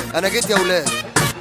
انا جيت يا ولاد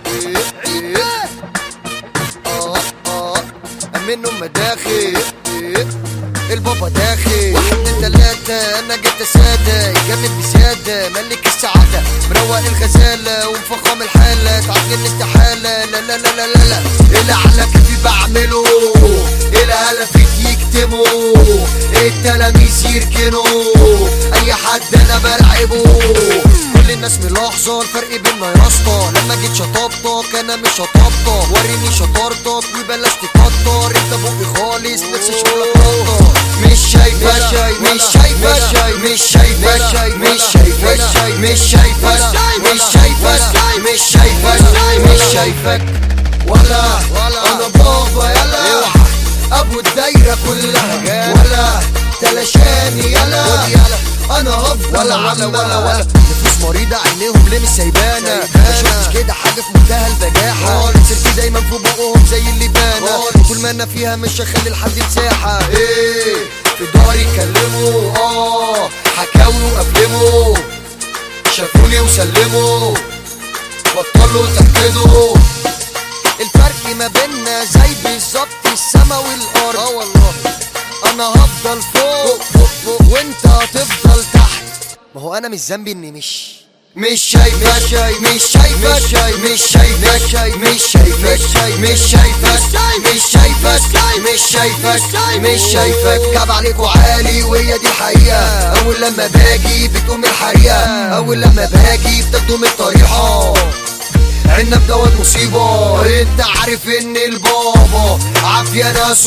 اه اه منه مداخل البابا داخل واحد من تلاتة انا جبت سادة يجمد بزيادة ملك السعادة مروق الغزالة ومفخم الحالة تعجن استحالة لا لا لا لا لا لا اللي على كيفي بعمله اللي على فيك يكتموا التلاميذ يركنوا اي حد انا برعبه كل الناس ملاحظة الفرق بينا يا اسطى لما جيت شطبتك انا مش شطبتك وريني شطارتك وبلاش تكتر انت بقي خالص نفس شغلك غلطة مش شايفك مش شايفك مش شايفك مش شايفك مش شايفك مش شايفك مش شايفك مش شايفك ولا انا بابا يلا ابو الدايره كلها ولا تلاشاني يلا انا هفضل ولا ولا ولا ولا نفوس مريضة عينيهم ليه مش سايبانا ما شفتش كده حاجة في منتهى البجاحة سيرتي دايما في بقهم زي اللي بانا طول ما انا فيها مش هخلي لحد مساحة ايه في داري يتكلموا اه حكاوي وافلموا شافوني وسلموا بطلوا تحقدوا الفرق ما بيننا زي بالظبط السما والارض اه والله انا هفضل فوق فوق فوق وانت هتفضل تحت ما هو انا مش ذنبي اني مش مش شايفك مش شايفك مش شايفك مش شايفك مش شايفك مش شايفك مش شايفك مش شايفك كعب عليك وعالي وهي دي الحقيقة أول لما باجي بتقوم الحريقة أول لما باجي بتقوم الطريقة عنب دوت مصيبة انت عارف ان البابا عافية ناس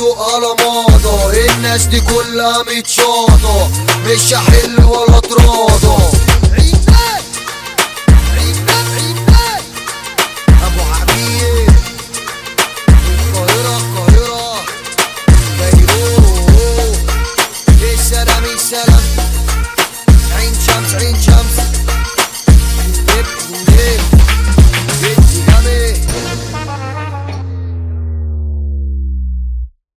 وقلماضة الناس دي كلها متشاطة مش هحل ولا تراضى